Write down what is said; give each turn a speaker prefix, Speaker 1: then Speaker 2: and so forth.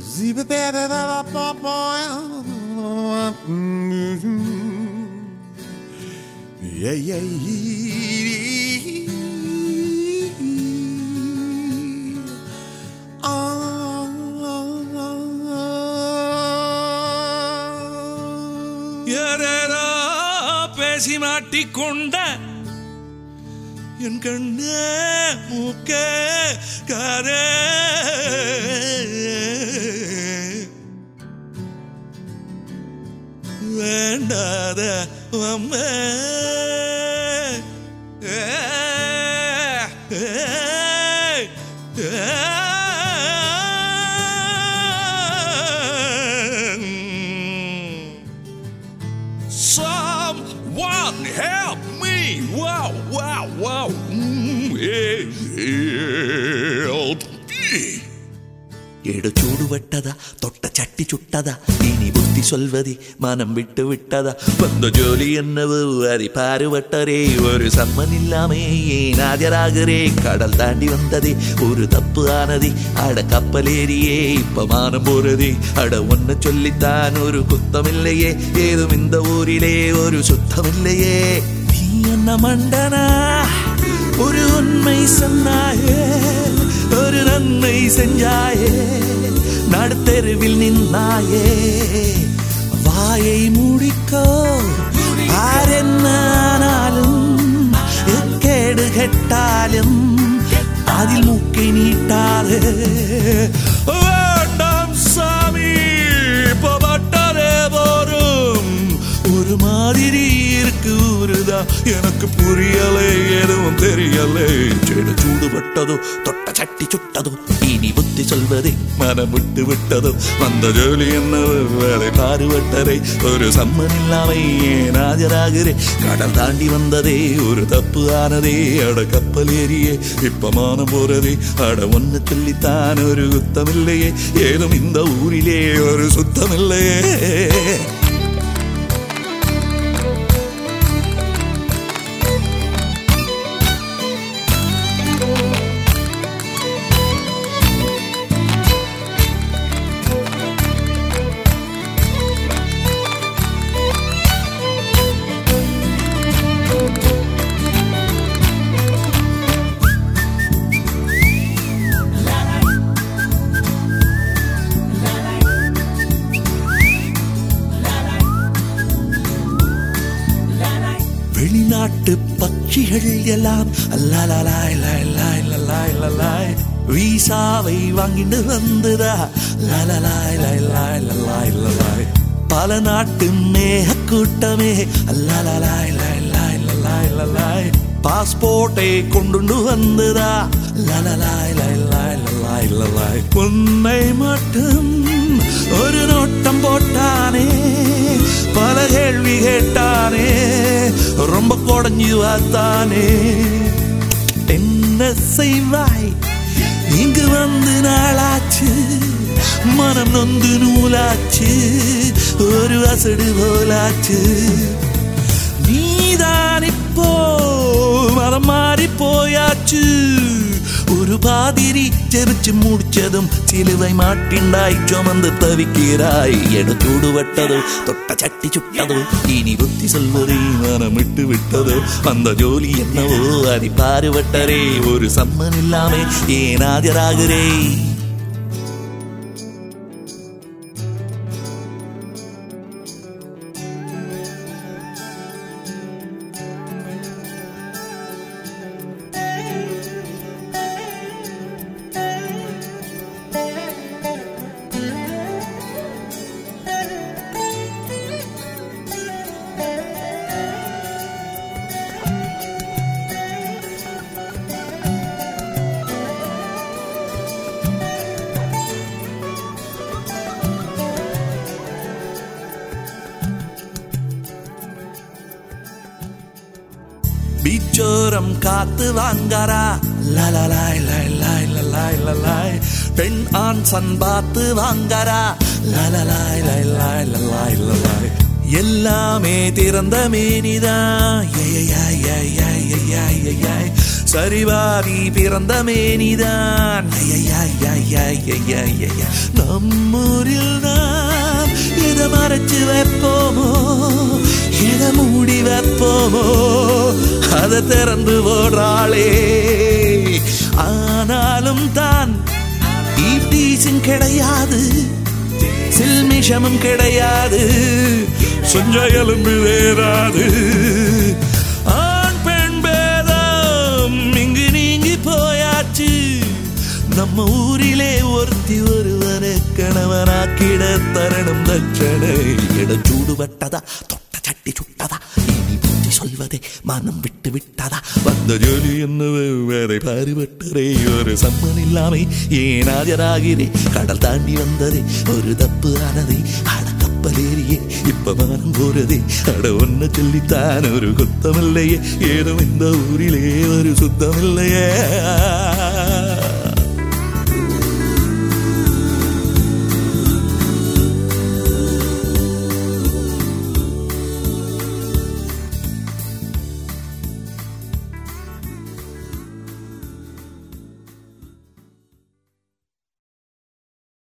Speaker 1: Yeah, yeah,
Speaker 2: யாரேரோ பேசி மாட்டிக்கொண்ட என் கண்ணே மூக்கே காரே வேண்டாத வம்பே ஏ, ஏ, ஏ. Someone help me! Wow, wow, wow! Mm, Help me!
Speaker 3: எடு சூடு வெட்டதா தொட்ட சட்டி சுட்டதா இனி புத்தி சொல்வதி மனம் விட்டு விட்டதா வந்த ஜோலி என்னவோ அதை பாருவட்டரே ஒரு சம்மன் இல்லாமே ஏன் ஆஜராகிறே கடல் தாண்டி வந்ததே ஒரு தப்பு ஆனதே அட கப்பலேறியே இப்ப மானம் போறதே அட ஒன்ன சொல்லித்தான் ஒரு குத்தமில்லையே ஏதும் இந்த ஊரிலே ஒரு சுத்தமில்லையே நீ என்ன மண்டனா ஒரு உண்மை சொன்னாயே ஒரு நன்மை செஞ்சாயே நடுத்தெருவில் நின்னாயே வாயை மூடிக்கோ ஆரென்னாலும் எக்கேடு கெட்டாலும் அதில் மூக்கை நீட்டாது வேண்டாம் சாமி பட்டரே போரும் ஒரு மாதிரி இருக்கு ஊருதா எனக்கு புரியலை எதுவும் தெரியலை செடு சூடுபட்டதோ தொட்ட சட்டி சுட்டதோ இனி புத்தி சொல்வதே மனம் விட்டு விட்டதோ வந்த ஜோலி என்ன வேலை பாருவட்டரை ஒரு சம்மன் இல்லாமை ஏன் ஆஜராகிறே கடல் தாண்டி வந்ததே ஒரு தப்பு ஆனதே அட கப்பல் ஏறியே இப்ப மானம் போறதே அட ஒன்னு சொல்லித்தான் ஒரு குத்தமில்லையே ஏதும் இந்த ஊரிலே ஒரு சுத்தமில்லையே வெளிநாட்டு பட்சிகள் எல்லாம் அல்லாலாய் லாய் லாய் லாய் லாய் வீசாவை வாங்கிட்டு வந்ததா லாலாய் லாய் லாய் லாய் லாய் பல நாட்டு மேக கூட்டமே அல்லாலாய் லாய் லாய் லாய் லாய் பாஸ்போர்ட்டை கொண்டு வந்ததா லாலாய் லாய் லாய் லாய் லாய் உன்னை மட்டும் ஒரு நோட்டம் போட்டானே பல கேள்வி கேட்டானே ரொம்ப குடஞ்சு பார்த்தானே என்ன செய்வாய் இங்கு வந்து நாளாச்சு மனம் நொந்து நூலாச்சு ஒரு அசடு போலாச்சு நீதான் இப்போ மரம் மாறி போயாச்சு ஒரு பாதிரி ஜெபிச்சு முடிச்சதும் சிலுவை மாட்டிண்டாய் சுமந்து தவிக்கிறாய் எடுத்தூடு வட்டதோ தொட்ட சட்டி சுட்டதோ இனி புத்தி சொல்வதை மனம் விட்டு விட்டதோ அந்த ஜோலி என்னவோ அதை பாருவட்டரே ஒரு சம்மன் இல்லாமே ஏன் ஆஜராகிறே பீச்சோரம் காத்து வாங்காரா லலலாய் லாய் லாய் லலாய் லலாய் பெண் ஆண் சன் பார்த்து வாங்காரா லலலாய் லாய் லாய் லலாய் லலாய் எல்லாமே திறந்த மேனிதான் ஏய், ஏய், ஏய், ஏய், ஏய், ஏய், ஏய், ஏய். சரிவாதி பிறந்த மேனிதான் ஐயையையையையையைய. நம்மூரில் நாம் எதை மறைச்சு வைப்போமோ எதை மூடி வைப்போமோ அதை திறந்து போடுறாளே ஆனாலும் தான் ஈட்டீசும் கிடையாது சில்மிஷமும் கிடையாது சொஞ்ச எலும்பு வேறாது ஆண் பெண் பேதம் இங்கு நீங்கி போயாச்சு நம்ம ஊரிலே ஒருத்தி ஒருவனை கணவனாக்கிட தரணும் தட்சணை இட சூடு பட்டதா தொட்ட சட்டி சுட்டதா இனி புத்தி சொல்வதே மனம் விட்டு விட்டதா வந்த ஜோலி என்னவே வேற பாறுபட்டரே ஒரு சம்மன் இல்லாமை ஏன் ஆஜராகிறே கடல் தாண்டி வந்ததே ஒரு தப்பு ஆனதே அட கப்பலேறியே இப்ப மனம் போறதே அட ஒன்ன சொல்லித்தான் ஒரு குத்தமில்லையே ஏதோ இந்த ஊரிலே ஒரு சுத்தமில்லையே